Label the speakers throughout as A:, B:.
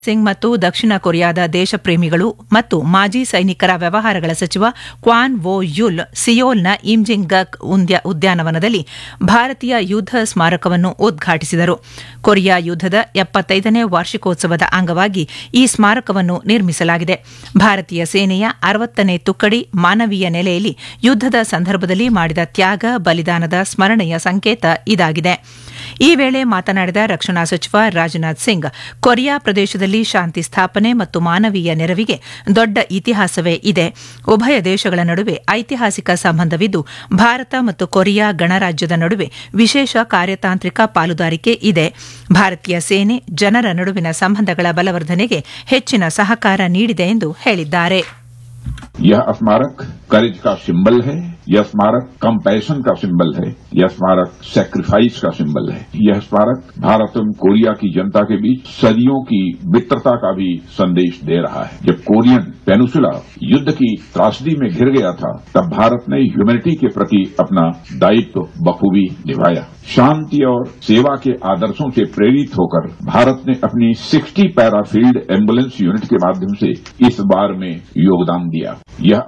A: ಸಿಂಗ್ ಮತ್ತು ದಕ್ಷಿಣ ಕೊರಿಯಾದ ದೇಶಪ್ರೇಮಿಗಳು ಮತ್ತು ಮಾಜಿ ಸೈನಿಕರ ವ್ಯವಹಾರಗಳ ಸಚಿವ ಕ್ವಾನ್ ವೋ ಯುಲ್ ಸಿಯೋಲ್ನ ಇಮ್ಜಿಂಗಕ್ ಉದ್ಯಾನವನದಲ್ಲಿ ಭಾರತೀಯ ಯುದ್ಧ ಸ್ಮಾರಕವನ್ನು ಉದ್ಘಾಟಿಸಿದರು ಕೊರಿಯಾ ಯುದ್ದದ ಎಪ್ಪತ್ತೈದನೇ ವಾರ್ಷಿಕೋತ್ಸವದ ಅಂಗವಾಗಿ ಈ ಸ್ಮಾರಕವನ್ನು ನಿರ್ಮಿಸಲಾಗಿದೆ ಭಾರತೀಯ ಸೇನೆಯ ಅರವತ್ತನೇ ತುಕಡಿ ಮಾನವೀಯ ನೆಲೆಯಲ್ಲಿ ಯುದ್ದದ ಸಂದರ್ಭದಲ್ಲಿ ಮಾಡಿದ ತ್ಯಾಗ ಬಲಿದಾನದ ಸ್ಮರಣೆಯ ಸಂಕೇತ ಇದಾಗಿದೆ ಈ ವೇಳೆ ಮಾತನಾಡಿದ ರಕ್ಷಣಾ ಸಚಿವ ರಾಜನಾಥ್ ಸಿಂಗ್ ಕೊರಿಯಾ ಪ್ರದೇಶದಲ್ಲಿ ಶಾಂತಿ ಸ್ಥಾಪನೆ ಮತ್ತು ಮಾನವೀಯ ನೆರವಿಗೆ ದೊಡ್ಡ ಇತಿಹಾಸವೇ ಇದೆ ಉಭಯ ದೇಶಗಳ ನಡುವೆ ಐತಿಹಾಸಿಕ ಸಂಬಂಧವಿದ್ದು ಭಾರತ ಮತ್ತು ಕೊರಿಯಾ ಗಣರಾಜ್ಯದ ನಡುವೆ ವಿಶೇಷ ಕಾರ್ಯತಾಂತ್ರಿಕ ಪಾಲುದಾರಿಕೆ ಇದೆ ಭಾರತೀಯ ಸೇನೆ ಜನರ ನಡುವಿನ ಸಂಬಂಧಗಳ ಬಲವರ್ಧನೆಗೆ ಹೆಚ್ಚಿನ ಸಹಕಾರ ನೀಡಿದೆ ಎಂದು ಹೇಳಿದ್ದಾರೆ
B: यह स्मारक करेज का सिंबल है यह स्मारक कंपैशन का सिंबल है यह स्मारक सेक्रीफाइस का सिंबल है यह स्मारक भारत एवं कोरिया की जनता के बीच सदियों की मित्रता का भी संदेश दे रहा है जब कोरियन पेनुसुला युद्ध की त्रासदी में घिर गया था तब भारत ने ह्यूमैनिटी के प्रति अपना दायित्व बखूबी निभाया शांति और सेवा के आदर्शों से प्रेरित होकर भारत ने अपनी 60 पैराफील्ड एम्बुलेंस यूनिट के माध्यम से इस बार में योगदान दिया यह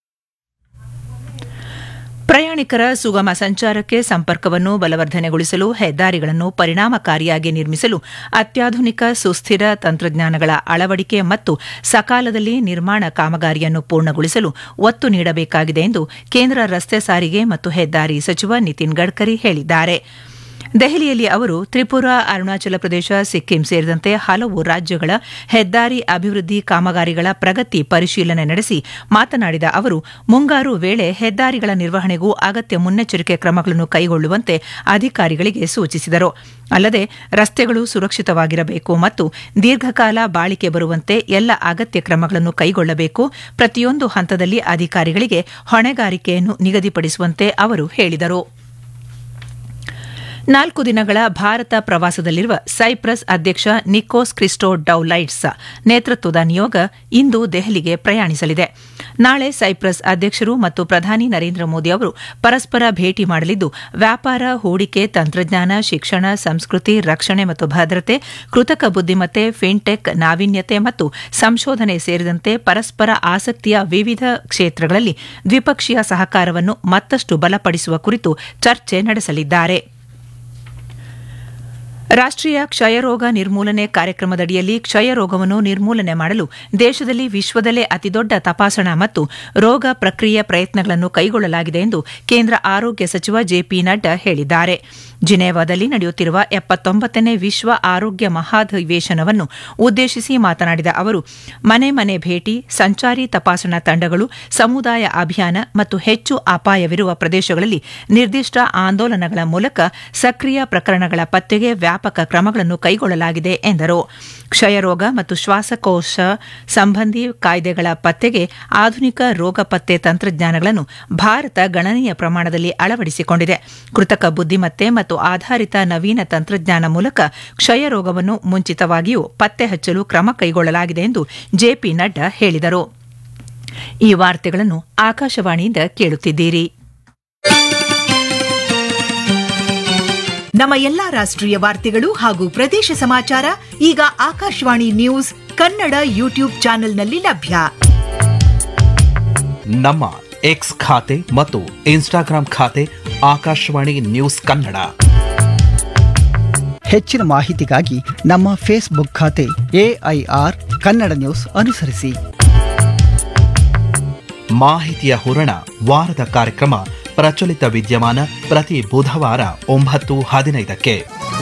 A: ಪ್ರಯಾಣಿಕರ ಸುಗಮ ಸಂಚಾರಕ್ಕೆ ಸಂಪರ್ಕವನ್ನು ಬಲವರ್ಧನೆಗೊಳಿಸಲು ಹೆದ್ದಾರಿಗಳನ್ನು ಪರಿಣಾಮಕಾರಿಯಾಗಿ ನಿರ್ಮಿಸಲು ಅತ್ಯಾಧುನಿಕ ಸುಸ್ಥಿರ ತಂತ್ರಜ್ಞಾನಗಳ ಅಳವಡಿಕೆ ಮತ್ತು ಸಕಾಲದಲ್ಲಿ ನಿರ್ಮಾಣ ಕಾಮಗಾರಿಯನ್ನು ಪೂರ್ಣಗೊಳಿಸಲು ಒತ್ತು ನೀಡಬೇಕಾಗಿದೆ ಎಂದು ಕೇಂದ್ರ ರಸ್ತೆ ಸಾರಿಗೆ ಮತ್ತು ಹೆದ್ದಾರಿ ಸಚಿವ ನಿತಿನ್ ಗಡ್ಕರಿ ಹೇಳಿದ್ದಾರೆ ದೆಹಲಿಯಲ್ಲಿ ಅವರು ತ್ರಿಪುರಾ ಅರುಣಾಚಲ ಪ್ರದೇಶ ಸಿಕ್ಕಿಂ ಸೇರಿದಂತೆ ಹಲವು ರಾಜ್ಯಗಳ ಹೆದ್ದಾರಿ ಅಭಿವೃದ್ಧಿ ಕಾಮಗಾರಿಗಳ ಪ್ರಗತಿ ಪರಿಶೀಲನೆ ನಡೆಸಿ ಮಾತನಾಡಿದ ಅವರು ಮುಂಗಾರು ವೇಳೆ ಹೆದ್ದಾರಿಗಳ ನಿರ್ವಹಣೆಗೂ ಅಗತ್ಯ ಮುನ್ನೆಚ್ಚರಿಕೆ ಕ್ರಮಗಳನ್ನು ಕೈಗೊಳ್ಳುವಂತೆ ಅಧಿಕಾರಿಗಳಿಗೆ ಸೂಚಿಸಿದರು ಅಲ್ಲದೆ ರಸ್ತೆಗಳು ಸುರಕ್ಷಿತವಾಗಿರಬೇಕು ಮತ್ತು ದೀರ್ಘಕಾಲ ಬಾಳಿಕೆ ಬರುವಂತೆ ಎಲ್ಲ ಅಗತ್ಯ ಕ್ರಮಗಳನ್ನು ಕೈಗೊಳ್ಳಬೇಕು ಪ್ರತಿಯೊಂದು ಹಂತದಲ್ಲಿ ಅಧಿಕಾರಿಗಳಿಗೆ ಹೊಣೆಗಾರಿಕೆಯನ್ನು ನಿಗದಿಪಡಿಸುವಂತೆ ಅವರು ಹೇಳಿದರು ನಾಲ್ಕು ದಿನಗಳ ಭಾರತ ಪ್ರವಾಸದಲ್ಲಿರುವ ಸೈಪ್ರಸ್ ಅಧ್ಯಕ್ಷ ನಿಕೋಸ್ ಕ್ರಿಸ್ಟೋ ಡೌಲೈಟ್ಸ್ ನೇತೃತ್ವದ ನಿಯೋಗ ಇಂದು ದೆಹಲಿಗೆ ಪ್ರಯಾಣಿಸಲಿದೆ ನಾಳೆ ಸೈಪ್ರಸ್ ಅಧ್ಯಕ್ಷರು ಮತ್ತು ಪ್ರಧಾನಿ ನರೇಂದ್ರ ಮೋದಿ ಅವರು ಪರಸ್ಪರ ಭೇಟಿ ಮಾಡಲಿದ್ದು ವ್ಯಾಪಾರ ಹೂಡಿಕೆ ತಂತ್ರಜ್ಞಾನ ಶಿಕ್ಷಣ ಸಂಸ್ಕೃತಿ ರಕ್ಷಣೆ ಮತ್ತು ಭದ್ರತೆ ಕೃತಕ ಬುದ್ದಿಮತ್ತೆ ಫಿನ್ಟೆಕ್ ನಾವೀನ್ಯತೆ ಮತ್ತು ಸಂಶೋಧನೆ ಸೇರಿದಂತೆ ಪರಸ್ಪರ ಆಸಕ್ತಿಯ ವಿವಿಧ ಕ್ಷೇತ್ರಗಳಲ್ಲಿ ದ್ವಿಪಕ್ಷೀಯ ಸಹಕಾರವನ್ನು ಮತ್ತಷ್ಟು ಬಲಪಡಿಸುವ ಕುರಿತು ಚರ್ಚೆ ನಡೆಸಲಿದ್ದಾರೆ ರಾಷ್ಟೀಯ ಕ್ಷಯರೋಗ ನಿರ್ಮೂಲನೆ ಕಾರ್ಯಕ್ರಮದಡಿಯಲ್ಲಿ ಕ್ಷಯರೋಗವನ್ನು ನಿರ್ಮೂಲನೆ ಮಾಡಲು ದೇಶದಲ್ಲಿ ವಿಶ್ವದಲ್ಲೇ ಅತಿದೊಡ್ಡ ತಪಾಸಣಾ ಮತ್ತು ರೋಗ ಪ್ರಕ್ರಿಯೆ ಪ್ರಯತ್ನಗಳನ್ನು ಕೈಗೊಳ್ಳಲಾಗಿದೆ ಎಂದು ಕೇಂದ್ರ ಆರೋಗ್ಯ ಸಚಿವ ಜೆಪಿ ನಡ್ಡಾ ಹೇಳಿದ್ದಾರೆ ಜಿನೇವಾದಲ್ಲಿ ನಡೆಯುತ್ತಿರುವ ಎಪ್ಪತ್ತೊಂಬತ್ತನೇ ವಿಶ್ವ ಆರೋಗ್ಯ ಮಹಾಧಿವೇಶನವನ್ನು ಉದ್ದೇಶಿಸಿ ಮಾತನಾಡಿದ ಅವರು ಮನೆ ಮನೆ ಭೇಟಿ ಸಂಚಾರಿ ತಪಾಸಣಾ ತಂಡಗಳು ಸಮುದಾಯ ಅಭಿಯಾನ ಮತ್ತು ಹೆಚ್ಚು ಅಪಾಯವಿರುವ ಪ್ರದೇಶಗಳಲ್ಲಿ ನಿರ್ದಿಷ್ಟ ಆಂದೋಲನಗಳ ಮೂಲಕ ಸಕ್ರಿಯ ಪ್ರಕರಣಗಳ ಪತ್ತೆಗೆ ವ್ಯಾಪಕ ಕ್ರಮಗಳನ್ನು ಕೈಗೊಳ್ಳಲಾಗಿದೆ ಎಂದರು ಕ್ಷಯರೋಗ ಮತ್ತು ಶ್ವಾಸಕೋಶ ಸಂಬಂಧಿ ಕಾಯ್ದೆಗಳ ಪತ್ತೆಗೆ ಆಧುನಿಕ ರೋಗ ಪತ್ತೆ ತಂತ್ರಜ್ಞಾನಗಳನ್ನು ಭಾರತ ಗಣನೀಯ ಪ್ರಮಾಣದಲ್ಲಿ ಅಳವಡಿಸಿಕೊಂಡಿದೆ ಕೃತಕ ಬುದ್ದಿಮತ್ತೆ ಮತ್ತು ಆಧಾರಿತ ನವೀನ ತಂತ್ರಜ್ಞಾನ ಮೂಲಕ ಕ್ಷಯರೋಗವನ್ನು ಮುಂಚಿತವಾಗಿಯೂ ಪತ್ತೆ ಹಚ್ಚಲು ಕ್ರಮ ಕೈಗೊಳ್ಳಲಾಗಿದೆ ಎಂದು ಜೆಪಿ ನಡ್ಡಾ ಹೇಳಿದರು ಈ ವಾರ್ತೆಗಳನ್ನು ಆಕಾಶವಾಣಿಯಿಂದ ಕೇಳುತ್ತಿದ್ದೀರಿ
C: ನಮ್ಮ ಎಲ್ಲಾ ರಾಷ್ಟ್ರೀಯ ವಾರ್ತೆಗಳು ಹಾಗೂ ಪ್ರದೇಶ ಸಮಾಚಾರ ಈಗ ಆಕಾಶವಾಣಿ ನ್ಯೂಸ್ ಕನ್ನಡ ಯೂಟ್ಯೂಬ್ ಚಾನೆಲ್ನಲ್ಲಿ ಲಭ್ಯ
D: ನಮ್ಮ ಎಕ್ಸ್ ಖಾತೆ ಮತ್ತು ಇನ್ಸ್ಟಾಗ್ರಾಂ ಖಾತೆ ಆಕಾಶವಾಣಿ ನ್ಯೂಸ್ ಕನ್ನಡ
E: ಹೆಚ್ಚಿನ ಮಾಹಿತಿಗಾಗಿ ನಮ್ಮ ಫೇಸ್ಬುಕ್ ಖಾತೆ ಎಐಆರ್ ಕನ್ನಡ ನ್ಯೂಸ್ ಅನುಸರಿಸಿ
D: ಮಾಹಿತಿಯ ಹೂರಣ ವಾರದ ಕಾರ್ಯಕ್ರಮ ಪ್ರಚಲಿತ ವಿದ್ಯಮಾನ ಪ್ರತಿ ಬುಧವಾರ ಒಂಬತ್ತು ಹದಿನೈದಕ್ಕೆ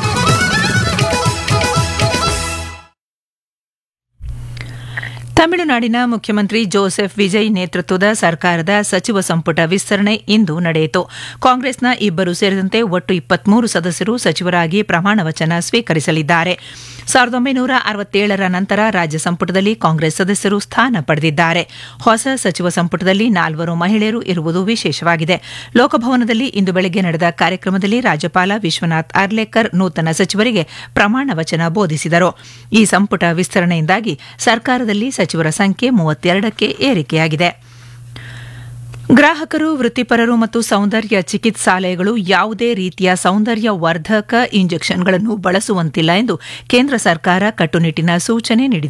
A: ತಮಿಳುನಾಡಿನ ಮುಖ್ಯಮಂತ್ರಿ ಜೋಸೆಫ್ ವಿಜಯ್ ನೇತೃತ್ವದ ಸರ್ಕಾರದ ಸಚಿವ ಸಂಪುಟ ವಿಸ್ತರಣೆ ಇಂದು ನಡೆಯಿತು ಕಾಂಗ್ರೆಸ್ನ ಇಬ್ಬರು ಸೇರಿದಂತೆ ಒಟ್ಟು ಇಪ್ಪತ್ಮೂರು ಸದಸ್ಯರು ಸಚಿವರಾಗಿ ಪ್ರಮಾಣ ವಚನ ಸ್ವೀಕರಿಸಲಿದ್ದಾರೆ ಸಾವಿರದ ಒಂಬೈನೂರ ಅರವತ್ತೇಳರ ನಂತರ ರಾಜ್ಯ ಸಂಪುಟದಲ್ಲಿ ಕಾಂಗ್ರೆಸ್ ಸದಸ್ಯರು ಸ್ಥಾನ ಪಡೆದಿದ್ದಾರೆ ಹೊಸ ಸಚಿವ ಸಂಪುಟದಲ್ಲಿ ನಾಲ್ವರು ಮಹಿಳೆಯರು ಇರುವುದು ವಿಶೇಷವಾಗಿದೆ ಲೋಕಭವನದಲ್ಲಿ ಇಂದು ಬೆಳಗ್ಗೆ ನಡೆದ ಕಾರ್ಯಕ್ರಮದಲ್ಲಿ ರಾಜ್ಯಪಾಲ ವಿಶ್ವನಾಥ್ ಅರ್ಲೇಕರ್ ನೂತನ ಸಚಿವರಿಗೆ ಪ್ರಮಾಣ ವಚನ ಬೋಧಿಸಿದರು ಈ ಸಂಪುಟ ವಿಸ್ತರಣೆಯಿಂದಾಗಿ ಸರ್ಕಾರದಲ್ಲಿ ಸಚಿವರ ಸಂಖ್ಯೆ ಮೂವತ್ತೆರಡಕ್ಕೆ ಏರಿಕೆಯಾಗಿದೆ ಗ್ರಾಹಕರು ವೃತ್ತಿಪರರು ಮತ್ತು ಸೌಂದರ್ಯ ಚಿಕಿತ್ಸಾಲಯಗಳು ಯಾವುದೇ ರೀತಿಯ ಸೌಂದರ್ಯ ವರ್ಧಕ ಇಂಜೆಕ್ಷನ್ಗಳನ್ನು ಬಳಸುವಂತಿಲ್ಲ ಎಂದು ಕೇಂದ್ರ ಸರ್ಕಾರ ಕಟ್ಟುನಿಟ್ಟಿನ ಸೂಚನೆ ನೀಡಿದೆ